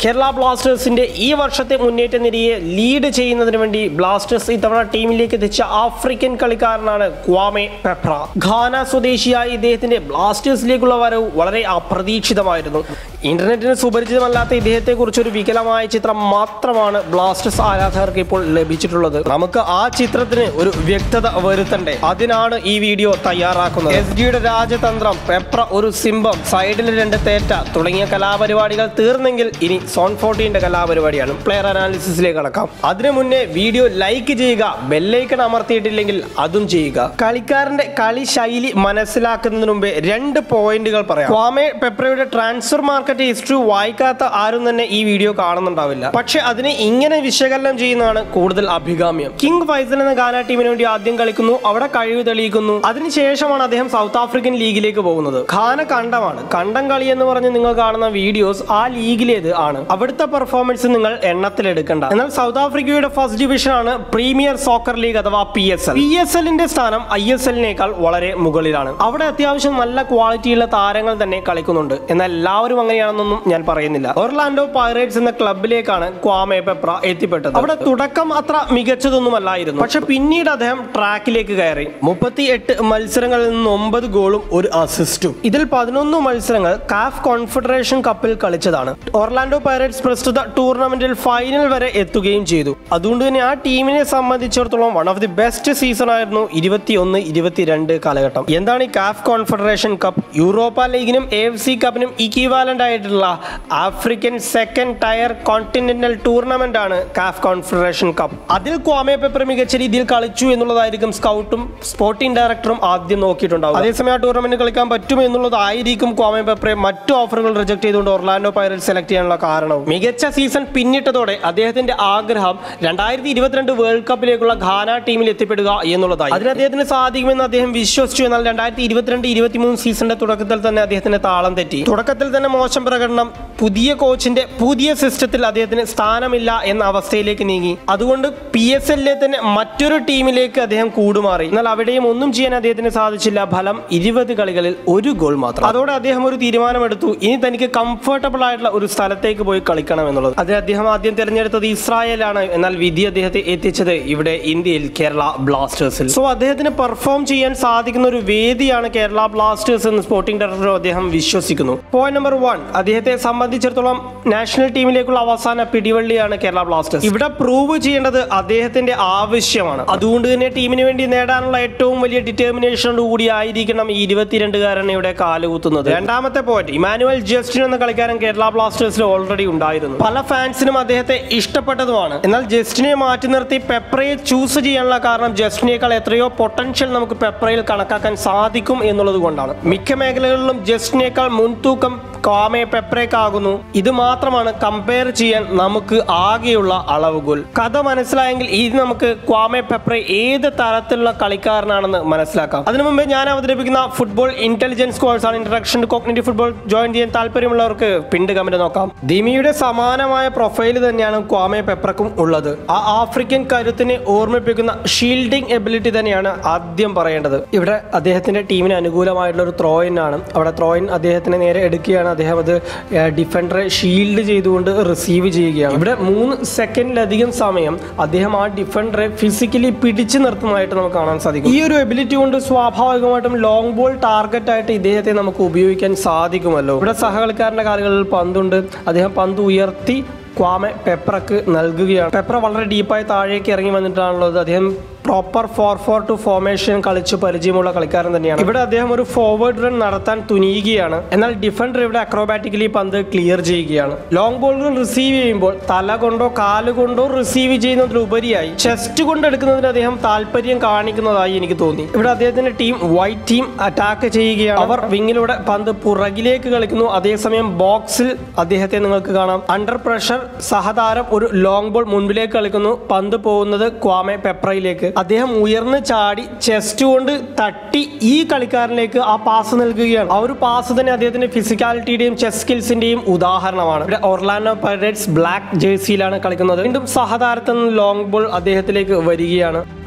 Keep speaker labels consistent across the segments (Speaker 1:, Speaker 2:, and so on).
Speaker 1: കേരള ബ്ലാസ്റ്റേഴ്സിന്റെ ഈ വർഷത്തെ മുന്നേറ്റ നിരയെ ലീഡ് ചെയ്യുന്നതിന് വേണ്ടി ബ്ലാസ്റ്റേഴ്സ് ഇത്തവണ ടീമിലേക്ക് എത്തിച്ച ആഫ്രിക്കൻ കളിക്കാരനാണ് ക്വാമെ പെപ്ര ഘാന സ്വദേശിയായ ഇദ്ദേഹത്തിന്റെ ബ്ലാസ്റ്റേഴ്സിലേക്കുള്ള വരവ് വളരെ അപ്രതീക്ഷിതമായിരുന്നു ഇന്റർനെറ്റിന് സുപരിചിതമല്ലാത്ത ഇദ്ദേഹത്തെ കുറിച്ച് ഒരു വികലമായ ചിത്രം മാത്രമാണ് ബ്ലാസ്റ്റേഴ്സ് ആരാധകർക്ക് ഇപ്പോൾ ലഭിച്ചിട്ടുള്ളത് നമുക്ക് ആ ചിത്രത്തിന് ഒരു വ്യക്തത വരുത്തണ്ടേ അതിനാണ് ഈ വീഡിയോ തയ്യാറാക്കുന്നത് എസ് ഡിയുടെ രാജതന്ത്രം പെപ്ര ഒരു സിംബം സൈഡിൽ രണ്ട് തേറ്റ തുടങ്ങിയ കലാപരിപാടികൾ തീർന്നെങ്കിൽ ഇനി സോൺ ഫോർട്ടീന്റെ കലാപരിപാടിയാണ് പ്ലെയർ അനാലിസിസിലേക്ക് കടക്കാം അതിനു മുന്നേ വീഡിയോ ലൈക്ക് ചെയ്യുക ബെല്ലൈക്കൺ അമർത്തിയിട്ടില്ലെങ്കിൽ അതും ചെയ്യുക കളിക്കാരന്റെ കളി ശൈലി മനസ്സിലാക്കുന്നതിന് മുമ്പേ രണ്ട് പോയിന്റുകൾ പറയാം ക്വാമെ പെപ്രയുടെ ട്രാൻസ്ഫർ മാർക്കറ്റ് ഹിസ്റ്ററി വായിക്കാത്ത ആരും തന്നെ ഈ വീഡിയോ കാണുന്നുണ്ടാവില്ല പക്ഷെ അതിനെ ഇങ്ങനെ വിശകലനം ചെയ്യുന്നതാണ് കൂടുതൽ അഭികാമ്യം കിങ് ഫൈസൽ എന്ന ഗാന ടീമിന് വേണ്ടി ആദ്യം കളിക്കുന്നു അവിടെ കഴിവ് തെളിയിക്കുന്നു അതിനുശേഷമാണ് അദ്ദേഹം സൗത്ത് ആഫ്രിക്കൻ ലീഗിലേക്ക് പോകുന്നത് ഖാന കണ്ടമാണ് കണ്ടം കളി എന്ന് പറഞ്ഞ് നിങ്ങൾ കാണുന്ന വീഡിയോസ് ആ ലീഗിലേത് ആണ് അവിടുത്തെ പെർഫോമൻസ് നിങ്ങൾ എണ്ണത്തിലെടുക്കണ്ട എന്നാൽ സൗത്ത് ആഫ്രിക്കയുടെ ഫസ്റ്റ് ഡിവിഷൻ ആണ് പ്രീമിയർ സോക്കർ ലീഗ് അഥവാ P S L P S എല്ലിന്റെ സ്ഥാനം ഐ എസ് എല്ലിനേക്കാൾ വളരെ മുകളിലാണ് അവിടെ അത്യാവശ്യം നല്ല ക്വാളിറ്റിയുള്ള താരങ്ങൾ തന്നെ കളിക്കുന്നുണ്ട് എന്നാൽ എല്ലാവരും അങ്ങനെയാണെന്നൊന്നും ഞാൻ പറയുന്നില്ല ഒർലാൻഡോ പൈറേറ്റ്സ് എന്ന ക്ലബിലേക്കാണ് ക്വാമെ പെപ്ര എത്തിപ്പെട്ടത് അവിടെ തുടക്കം അത്ര മികച്ചതൊന്നുമല്ലായിരുന്നു പക്ഷെ പിന്നീട് അദ്ദേഹം ട്രാക്കിലേക്ക് കയറി മുപ്പത്തി എട്ട് മത്സരങ്ങളിൽ നിന്ന് ഒമ്പത് ഗോളും ഒരു അസിസ്റ്റും ഇതിൽ പതിനൊന്ന് മത്സരങ്ങൾ കാഫ് കോൺഫെഡറേഷൻ കപ്പിൽ കളിച്ചതാണ് ഒർലാൻഡോ പൈറേറ്റ്സ് പ്രസ്തുത ടൂർണമെന്റിൽ ഫൈനൽ വരെ എത്തുകയും ചെയ്തു അതുകൊണ്ട് തന്നെ ആ ടീമിനെ സംബന്ധിച്ചിടത്തോളം one of the best season ആയിരുന്നു ഇരുപത്തിയൊന്ന് ഇരുപത്തിരണ്ട് കാലഘട്ടം എന്താണ് ഈ കാഫ് കോൺഫെഡറേഷൻ കപ്പ് യൂറോപ്പ ലീഗിനും എ എഫ് സി കപ്പിനും ഇക്വിവാലന്റ് ആയിട്ടുള്ള African second tier continental tournament ആണ് കാഫ് കോൺഫെഡറേഷൻ കപ്പ് അതിൽ ക്വാമെ പെപ്പർ മികച്ച രീതിയിൽ കളിച്ചു എന്നുള്ളതായിരിക്കും സ്കൗട്ടും സ്പോർട്ടിംഗ് ഡയറക്ടറും ആദ്യം നോക്കിയിട്ടുണ്ടാവും അതേസമയം ആ ടൂർണമെന്റ് കളിക്കാൻ പറ്റും എന്നുള്ളതായിരിക്കും ക്വാമെ പെപ്പറെ മറ്റു ഓഫറുകൾ റിജക്ട് ചെയ്തുകൊണ്ട് ഒർലാൻഡോ പൈററ്റ് സെലക്ട് ചെയ്യാനുള്ള കാരണവും മികച്ച സീസൺ പിന്നിട്ടതോടെ അദ്ദേഹത്തിന്റെ ആഗ്രഹം രണ്ടായിരത്തി ഇരുപത്തിരണ്ട് വേൾഡ് കപ്പിലേക്കുള്ള ഘാന ടീമിൽ എത്തിപ്പെടുക എന്നുള്ളതായി അതിന് അദ്ദേഹത്തിന് സാധിക്കുമെന്ന് അദ്ദേഹം വിശ്വസിച്ചു എന്നാൽ രണ്ടായിരത്തി ഇരുപത്തിരണ്ട് ഇരുപത്തിമൂന്ന് സീസണിന്റെ തുടക്കത്തിൽ തന്നെ അദ്ദേഹത്തിന് താളം തെറ്റി തുടക്കത്തിൽ തന്നെ മോശം പ്രകടനം പുതിയ കോച്ചിന്റെ പുതിയ സിസ്റ്റത്തിൽ അദ്ദേഹത്തിന് സ്ഥാനമില്ല എന്ന അവസ്ഥയിലേക്ക് നീങ്ങി അതുകൊണ്ട് പി എസ് എല്ലിലെ തന്നെ മറ്റൊരു ടീമിലേക്ക് അദ്ദേഹം കൂടുമാറി എന്നാൽ അവിടെയും ഒന്നും ചെയ്യാൻ അദ്ദേഹത്തിന് സാധിച്ചില്ല ഫലം ഇരുപത് കളികളിൽ ഒരു ഗോൾ മാത്രം അതോടെ അദ്ദേഹം ഒരു തീരുമാനമെടുത്തു ഇനി തനിക്ക് കംഫർട്ടബിൾ ആയിട്ടുള്ള ഒരു സ്ഥലത്തേക്ക് പോയി കളിക്കണം എന്നുള്ളത് അതിൽ അദ്ദേഹം ആദ്യം തിരഞ്ഞെടുത്തത് ഇസ്രായേലാണ് എന്നാൽ വിധി അദ്ദേഹത്തെ എത്തിച്ചത് ഇവിടെ ഇന്ത്യയിൽ കേരള ബ്ലാസ്റ്റേഴ്സിൽ സോ അദ്ദേഹത്തിന് പെർഫോം ചെയ്യാൻ സാധിക്കുന്ന ഒരു വേദിയാണ് കേരള ബ്ലാസ്റ്റേഴ്സ് എന്ന് സ്പോർട്ടിംഗ് ഡയറക്ടർ അദ്ദേഹം വിശ്വസിക്കുന്നു പോയിന്റ് നമ്പർ വൺ അദ്ദേഹത്തെ സംബന്ധിച്ചിടത്തോളം നാഷണൽ ടീമിലേക്കുള്ള അവസാന പിടിവള്ളിയാണ് കേരള ബ്ലാസ്റ്റേഴ്സ് ഇവിടെ പ്രൂവ് ചെയ്യേണ്ടത് അദ്ദേഹത്തിന്റെ ആവശ്യമാണ് അതുകൊണ്ട് തന്നെ ടീമിന് വേണ്ടി നേടാനുള്ള ഏറ്റവും വലിയ ഡിറ്റർമിനേഷനോട് കൂടി ആയിരിക്കണം ഈ ഇരുപത്തിരണ്ടുകാരൻ ഇവിടെ കാലുകുത്തുന്നത് രണ്ടാമത്തെ പോയിന്റ് ഇമാനുവൽ ജസ്റ്റിൻ എന്ന കളിക്കാരൻ കേരള ബ്ലാസ്റ്റേഴ്സിൽ ഓൾറെഡി ഉണ്ടായിരുന്നു പല ഫാൻസിനും അദ്ദേഹത്തെ ഇഷ്ടപ്പെട്ടതുമാണ് എന്നാൽ ജസ്റ്റിനെ മാറ്റി നിർത്തി പെപ്രയെ ചൂസ് ചെയ്യാനുള്ള കാരണം ജസ്റ്റിനേക്കാൾ എത്രയോ പൊട്ടൻഷ്യൽ നമുക്ക് പെപ്രയിൽ കണക്കാക്കാൻ സാധിക്കും എന്നുള്ളത് കൊണ്ടാണ് മിക്ക മേഖലകളിലും ജസ്റ്റിനേക്കാൾ മുൻതൂക്കം കാമെ പെപ്രേക്കാകുന്നു ഇത് മാത്രമാണ് കമ്പയർ ചെയ്യാൻ നമുക്ക് ആകെയുള്ള അളവുകോൽ കഥ മനസ്സിലായെങ്കിൽ ഇത് നമുക്ക് ക്വാമെ പെപ്രെ ഏത് തരത്തിലുള്ള കളിക്കാരനാണെന്ന് മനസ്സിലാക്കാം അതിനു മുമ്പേ ഞാൻ അവതരിപ്പിക്കുന്ന ഫുട്ബോൾ ഇന്റലിജൻസ് കോഴ്സാണ് introduction to cognitive football join ചെയ്യാൻ താല്പര്യമുള്ളവർക്ക് പിണ്ട് കമന്റ് നോക്കാം ദിമിയുടെ സമാനമായ പ്രൊഫൈൽ തന്നെയാണ് ക്വാമെ പെപ്രക്കും ഉള്ളത് ആ ആഫ്രിക്കൻ കരുത്തിനെ ഓർമ്മിപ്പിക്കുന്ന ഷീൽഡിംഗ് എബിലിറ്റി തന്നെയാണ് ആദ്യം പറയേണ്ടത് ഇവിടെ അദ്ദേഹത്തിന്റെ ടീമിന് അനുകൂലമായിട്ടുള്ള ഒരു ത്രോയിൻ ആണ് അവിടെ ത്രോയിൻ അദ്ദേഹത്തിനെ നേരെ എടുക്കുകയാണ് അദ്ദേഹം അത് ഡിഫൻഡറെ ഷീൽഡ് ചെയ്തുകൊണ്ട് റിസീവ് ചെയ്യുകയാണ് ഇവിടെ മൂന്ന് സെക്കൻഡിലധികം സമയം അദ്ദേഹം ആ ഡിഫൻഡറെ ഫിസിക്കലി പിടിച്ചു നിർത്തുന്നതായിട്ട് നമുക്ക് കാണാൻ സാധിക്കും ഈ ഒരു എബിലിറ്റി കൊണ്ട് സ്വാഭാവികമായിട്ടും ലോങ് ബോൾ ടാർഗറ്റ് ആയിട്ട് ഇദ്ദേഹത്തെ നമുക്ക് ഉപയോഗിക്കാൻ സാധിക്കുമല്ലോ ഇവിടെ സഹകളിക്കാരന്റെ കാലുകളിൽ പന്തുണ്ട് അദ്ദേഹം പന്ത് ഉയർത്തി ക്വാമെ പെപ്രക്ക് നൽകുകയാണ് പെപ്ര വളരെ ഡീപ്പായി താഴേക്ക് ഇറങ്ങി വന്നിട്ടാണുള്ളത് അദ്ദേഹം proper four four two formation കളിച്ച് പരിചയമുള്ള കളിക്കാരൻ തന്നെയാണ് ഇവിടെ അദ്ദേഹം ഒരു ഫോർവേഡ് റൺ നടത്താൻ തുനിയുകയാണ് എന്നാൽ ഡിഫൻഡർ ഇവിടെ അക്രോബാറ്റിക്കലി പന്ത് ക്ലിയർ ചെയ്യുകയാണ് ലോങ് ബോളുകൾ റിസീവ് ചെയ്യുമ്പോൾ തല കൊണ്ടോ കാല് കൊണ്ടോ റിസീവ് ചെയ്യുന്നതിലുപരിയായി ചെസ്റ്റ് കൊണ്ട് എടുക്കുന്നതിന് അദ്ദേഹം താല്പര്യം കാണിക്കുന്നതായി എനിക്ക് തോന്നി ഇവിടെ അദ്ദേഹത്തിന്റെ ടീം വൈറ്റ് ടീം അറ്റാക്ക് ചെയ്യുകയാണ് അവർ വിങ്ങിലൂടെ പന്ത് പുറകിലേക്ക് കളിക്കുന്നു അതേസമയം ബോക്സിൽ അദ്ദേഹത്തെ നിങ്ങൾക്ക് കാണാം അണ്ടർ പ്രഷർ സഹതാരം ഒരു ലോങ് ബോൾ മുൻപിലേക്ക് കളിക്കുന്നു പന്ത് പോകുന്നത് ക്വാമെ പെപ്രയിലേക്ക് അദ്ദേഹം ഉയർന്ന് ചാടി ചെസ്റ്റ് കൊണ്ട് തട്ടി ഈ കളിക്കാരനിലേക്ക് ആ പാസ് നൽകുകയാണ് ആ ഒരു പാസ് തന്നെ അദ്ദേഹത്തിന്റെ ഫിസിക്കാലിറ്റിയുടെയും ചെസ് സ്കിൽസിന്റെയും ഉദാഹരണമാണ് ഇവിടെ ഒർലാൻഡോ പൈറേറ്റ്സ് ബ്ലാക്ക് ജേഴ്സിയിലാണ് കളിക്കുന്നത് വീണ്ടും സഹതാരത്തിൽ നിന്ന് ലോങ് ബോൾ അദ്ദേഹത്തിലേക്ക് വരികയാണ്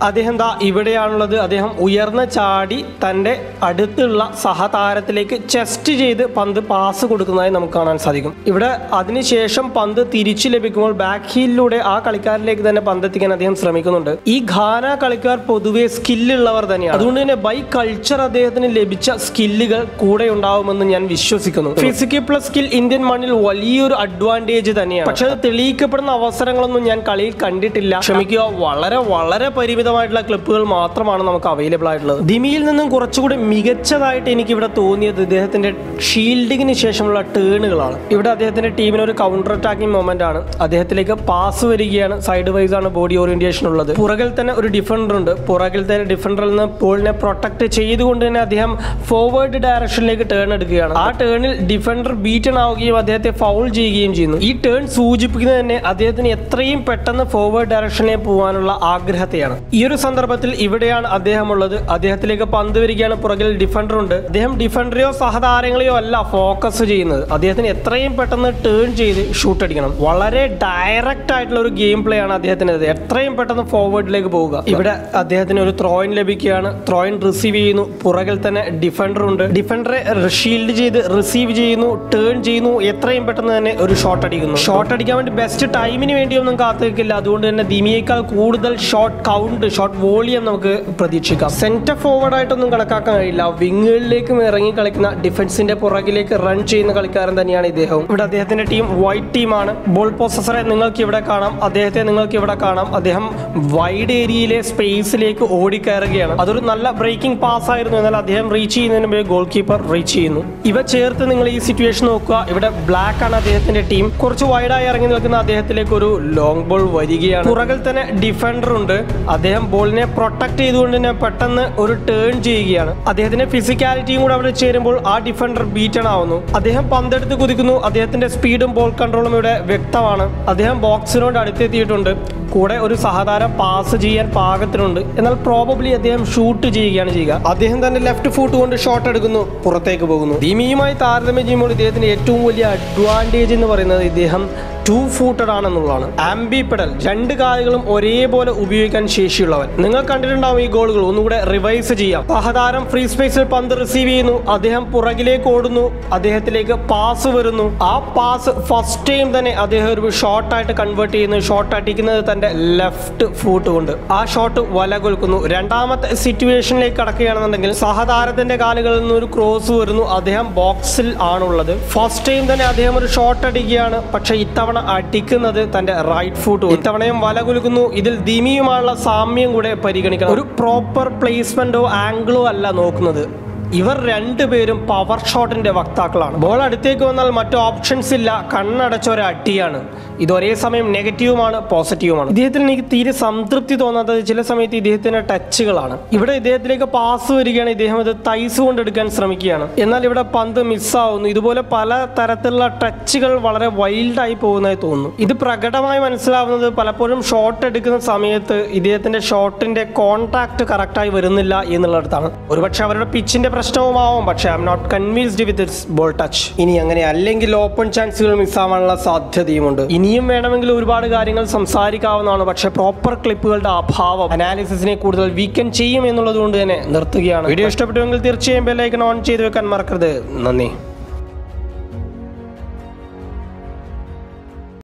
Speaker 1: അദ്ദേഹം ദാ ഇവിടെയാണുള്ളത് അദ്ദേഹം ഉയർന്ന ചാടി തൻ്റെ അടുത്തുള്ള സഹതാരത്തിലേക്ക് ചെസ്റ്റ് ചെയ്ത് പന്ത് പാസ് കൊടുക്കുന്നതായി നമുക്ക് കാണാൻ സാധിക്കും ഇവിടെ അതിനുശേഷം പന്ത് തിരിച്ചു ലഭിക്കുമ്പോൾ ബാക്ക് ഹീലിലൂടെ ആ കളിക്കാരിലേക്ക് തന്നെ പന്ത് എത്തിക്കാൻ അദ്ദേഹം ശ്രമിക്കുന്നുണ്ട് ഈ ഘാന കളിക്കാർ പൊതുവെ സ്കില്ലുള്ളവർ തന്നെയാണ് അതുകൊണ്ട് തന്നെ ബൈ കൾച്ചർ അദ്ദേഹത്തിന് ലഭിച്ച സ്കില്ലുകൾ കൂടെ ഉണ്ടാവുമെന്ന് ഞാൻ വിശ്വസിക്കുന്നു ഫിസിക്കൽ പ്ലസ് സ്കിൽ ഇന്ത്യൻ മണ്ണിൽ വലിയൊരു അഡ്വാൻറ്റേജ് തന്നെയാണ് പക്ഷെ അത് തെളിയിക്കപ്പെടുന്ന അവസരങ്ങളൊന്നും ഞാൻ കളിയിൽ കണ്ടിട്ടില്ല ക്ഷമിക്കുക വളരെ വളരെ പരിമിതമായിട്ടുള്ള ക്ലിപ്പുകൾ മാത്രമാണ് നമുക്ക് അവൈലബിൾ ആയിട്ടുള്ളത് ദിമിയിൽ നിന്നും കുറച്ചുകൂടി മികച്ചതായിട്ട് എനിക്ക് ഇവിടെ തോന്നിയത് ഇദ്ദേഹത്തിന്റെ ഷീൽഡിങ്ങിന് ശേഷമുള്ള ടേണുകളാണ് ഇവിടെ അദ്ദേഹത്തിന്റെ ടീമിന് ഒരു കൗണ്ടർ അറ്റാക്കിംഗ് മൊമെന്റ് ആണ് അദ്ദേഹത്തിലേക്ക് പാസ് വരികയാണ് സൈഡ് വൈസ് ആണ് ബോഡി ഓറിയന്റേഷൻ ഉള്ളത് പുറകിൽ തന്നെ ഒരു ഡിഫൻഡർ ഉണ്ട് പുറകിൽ തന്നെ ഡിഫൻഡറിൽ നിന്ന് ബോളിനെ പ്രൊട്ടക്ട് ചെയ്തുകൊണ്ട് തന്നെ അദ്ദേഹം ഫോർവേഡ് ഡയറക്ഷനിലേക്ക് ടേൺ എടുക്കുകയാണ് ആ ടേണിൽ ഡിഫൻഡർ ബീറ്റൺ ആവുകയും അദ്ദേഹത്തെ ഫൗൾ ചെയ്യുകയും ചെയ്യുന്നു ഈ ടേൺ സൂചിപ്പിക്കുന്നത് തന്നെ അദ്ദേഹത്തിന് എത്രയും പെട്ടെന്ന് ഫോർവേഡ് ഡയറക്ഷനിലേക്ക് പോകാനുള്ള ആഗ്രഹത്തെയാണ് ഈ ഒരു സന്ദർഭത്തിൽ ഇവിടെയാണ് അദ്ദേഹം ഉള്ളത് അദ്ദേഹത്തിലേക്ക് പന്ത് വരികയാണ് പുറകിൽ ഡിഫൻഡർ ഉണ്ട് അദ്ദേഹം ഡിഫൻഡറെയോ സഹതാരങ്ങളെയോ അല്ല ഫോക്കസ് ചെയ്യുന്നത് അദ്ദേഹത്തിന് എത്രയും പെട്ടെന്ന് ടേൺ ചെയ്ത് ഷൂട്ട് അടിക്കണം വളരെ ഡയറക്റ്റ് ആയിട്ടുള്ള ഒരു ഗെയിം പ്ലേ ആണ് അദ്ദേഹത്തിന് എത്രയും പെട്ടെന്ന് ഫോർവേഡിലേക്ക് പോവുക ഇവിടെ അദ്ദേഹത്തിന് ഒരു ത്രോയിൻ ലഭിക്കുകയാണ് ത്രോയിൻ റിസീവ് ചെയ്യുന്നു പുറകിൽ തന്നെ ഡിഫൻഡർ ഉണ്ട് ഡിഫൻഡറെ ഷീൽഡ് ചെയ്ത് റിസീവ് ചെയ്യുന്നു ടേൺ ചെയ്യുന്നു എത്രയും പെട്ടെന്ന് തന്നെ ഒരു ഷോട്ട് അടിക്കുന്നു ഷോട്ട് അടിക്കാൻ വേണ്ടി ബെസ്റ്റ് ടൈമിന് വേണ്ടിയൊന്നും കാത്തു നിൽക്കില്ല അതുകൊണ്ട് തന്നെ ദിമിയേക്കാൾ കൂടുതൽ ഷോട്ട് കൗണ്ട് ഷോട്ട് വോളിയം നമുക്ക് പ്രതീക്ഷിക്കാം സെന്റർ ഫോർവേഡ് ആയിട്ടൊന്നും കണക്കാക്കാൻ കഴിയില്ല വിങ്ങുകളിലേക്കും ഇറങ്ങി കളിക്കുന്ന ഡിഫൻസിന്റെ പുറകിലേക്ക് റൺ ചെയ്യുന്ന കളിക്കാരൻ തന്നെയാണ് ഇദ്ദേഹം ഇവിടെ അദ്ദേഹത്തിന്റെ ടീം വൈറ്റ് ടീമാണ് ബോൾ പോസസറെ നിങ്ങൾക്ക് ഇവിടെ കാണാം അദ്ദേഹത്തെ നിങ്ങൾക്ക് ഇവിടെ കാണാം അദ്ദേഹം വൈഡ് ഏരിയയിലെ സ്പേസിലേക്ക് ഓടിക്കയറുകയാണ് അതൊരു നല്ല ബ്രേക്കിംഗ് പാസ് ആയിരുന്നു എന്നാൽ അദ്ദേഹം റീച്ച് ചെയ്യുന്നതിന് മുമ്പ് ഗോൾ കീപ്പർ റീച്ച് ചെയ്യുന്നു ഇവ ചേർത്ത് നിങ്ങൾ ഈ സിറ്റുവേഷൻ നോക്കുക ഇവിടെ ബ്ലാക്ക് ആണ് അദ്ദേഹത്തിന്റെ ടീം കുറച്ച് വൈഡായി ഇറങ്ങി നിൽക്കുന്ന അദ്ദേഹത്തിലേക്ക് ഒരു ലോങ് ബോൾ വരികയാണ് പുറകിൽ തന്നെ ഡിഫൻഡർ ഉണ്ട് അദ്ദേഹം ബോളിനെ പ്രൊട്ടക്ട് ചെയ്തുകൊണ്ട് തന്നെ പെട്ടെന്ന് ഒരു ടേൺ ചെയ്യുകയാണ് അദ്ദേഹത്തിന്റെ ഫിസിക്കാലിറ്റിയും കൂടെ അവിടെ ചേരുമ്പോൾ ആ ഡിഫൻഡർ ബീറ്റൺ ആവുന്നു അദ്ദേഹം പന്തെടുത്ത് കുതിക്കുന്നു അദ്ദേഹത്തിന്റെ സ്പീഡും ബോൾ കൺട്രോളും ഇവിടെ വ്യക്തമാണ് അദ്ദേഹം ബോക്സിനോട് അടുത്തെത്തിയിട്ടുണ്ട് കൂടെ ഒരു സഹതാരം പാസ് ചെയ്യാൻ പാകത്തിനുണ്ട് എന്നാൽ പ്രോബബ്ലി അദ്ദേഹം ഷൂട്ട് ചെയ്യുകയാണ് ചെയ്യുക അദ്ദേഹം തന്നെ ലെഫ്റ്റ് ഫുട്ട് കൊണ്ട് ഷോട്ട് എടുക്കുന്നു പുറത്തേക്ക് പോകുന്നു ദിമിയുമായി താരതമ്യം ചെയ്യുമ്പോൾ ഇദ്ദേഹത്തിന്റെ ഏറ്റവും വലിയ അഡ്വാൻറ്റേജ് എന്ന് പറയുന്നത് ഇദ്ദേഹം ടു ഫൂട്ടഡ് ആണെന്നുള്ളതാണ് ആംബി പെഡൽ രണ്ട് കാലുകളും ഒരേപോലെ ഉപയോഗിക്കാൻ ശേഷിയുള്ളവൻ നിങ്ങൾ കണ്ടിട്ടുണ്ടാവും ഈ ഗോളുകൾ ഒന്നുകൂടെ റിവൈസ് ചെയ്യാം സഹതാരം ഫ്രീ സ്പേസിൽ പന്ത് റിസീവ് ചെയ്യുന്നു അദ്ദേഹം പുറകിലേക്ക് ഓടുന്നു അദ്ദേഹത്തിലേക്ക് പാസ് വരുന്നു ആ പാസ് ഫസ്റ്റ് ടൈം തന്നെ അദ്ദേഹം ഒരു ഷോട്ടായിട്ട് കൺവേർട്ട് ചെയ്യുന്നു ഷോട്ട് അടിക്കുന്നത് തന്റെ ലെഫ്റ്റ് ഫൂട്ട് കൊണ്ട് ആ ഷോട്ട് വല കൊൽക്കുന്നു രണ്ടാമത്തെ സിറ്റുവേഷനിലേക്ക് കടക്കുകയാണെന്നുണ്ടെങ്കിൽ സഹതാരത്തിന്റെ കാലുകളിൽ നിന്ന് ഒരു ക്രോസ് വരുന്നു അദ്ദേഹം ബോക്സിൽ ആണുള്ളത് ഫസ്റ്റ് ടൈം തന്നെ അദ്ദേഹം ഒരു ഷോട്ട് അടിക്കുകയാണ് പക്ഷെ ഇത്തവണ അടിക്കുന്നത് തന്റെ റൈറ്റ് ഫുട്ട് ഇത്തവണയും വല കുലുക്കുന്നു ഇതിൽ ദിമിയുമായുള്ള സാമ്യം കൂടെ പരിഗണിക്കണം ഒരു പ്രോപ്പർ പ്ലേസ്മെന്റോ ആംഗിളോ അല്ല നോക്കുന്നത് ഇവർ രണ്ടുപേരും പവർ ഷോട്ടിന്റെ വക്താക്കളാണ് ബോൾ അടുത്തേക്ക് വന്നാൽ മറ്റു ഓപ്ഷൻസ് ഇല്ല കണ്ണടച്ച ഒരു അടിയാണ് ഇത് ഒരേ സമയം നെഗറ്റീവുമാണ് പോസിറ്റീവുമാണ് ഇദ്ദേഹത്തിന് എനിക്ക് തീരെ സംതൃപ്തി തോന്നാത്തത് ചില സമയത്ത് ഇദ്ദേഹത്തിന്റെ ടച്ചുകളാണ് ഇവിടെ ഇദ്ദേഹത്തിലേക്ക് പാസ് വരികയാണ് ഇദ്ദേഹം ഇത് തൈസ് കൊണ്ടെടുക്കാൻ ശ്രമിക്കുകയാണ് എന്നാൽ ഇവിടെ പന്ത് മിസ്സാവുന്നു ഇതുപോലെ പല തരത്തിലുള്ള ടച്ചുകൾ വളരെ വൈൽഡായി പോകുന്നതായി തോന്നുന്നു ഇത് പ്രകടമായി മനസ്സിലാവുന്നത് പലപ്പോഴും ഷോട്ട് എടുക്കുന്ന സമയത്ത് ഇദ്ദേഹത്തിന്റെ ഷോട്ടിന്റെ കോൺടാക്ട് കറക്റ്റായി വരുന്നില്ല എന്നുള്ളിടത്താണ് ഒരുപക്ഷെ അവരുടെ പിച്ചിന്റെ പ്രശ്നവുമാവും പക്ഷേ I am not convinced with its ball touch ഇനി അങ്ങനെ അല്ലെങ്കിൽ ഓപ്പൺ ചാൻസുകൾ മിസ്സാവാനുള്ള സാധ്യതയുമുണ്ട് ഇനിയും വേണമെങ്കിൽ ഒരുപാട് കാര്യങ്ങൾ സംസാരിക്കാവുന്നതാണ് പക്ഷേ പ്രോപ്പർ ക്ലിപ്പുകളുടെ അഭാവം അനാലിസിസിനെ കൂടുതൽ വീക്കൻ ചെയ്യും എന്നുള്ളത് കൊണ്ട് തന്നെ നിർത്തുകയാണ് വീഡിയോ ഇഷ്ടപ്പെട്ടുവെങ്കിൽ തീർച്ചയായും ബെല്ലൈക്കൺ ഓൺ ചെയ്ത് വെക്കാൻ മറക്കരുത് നന്ദി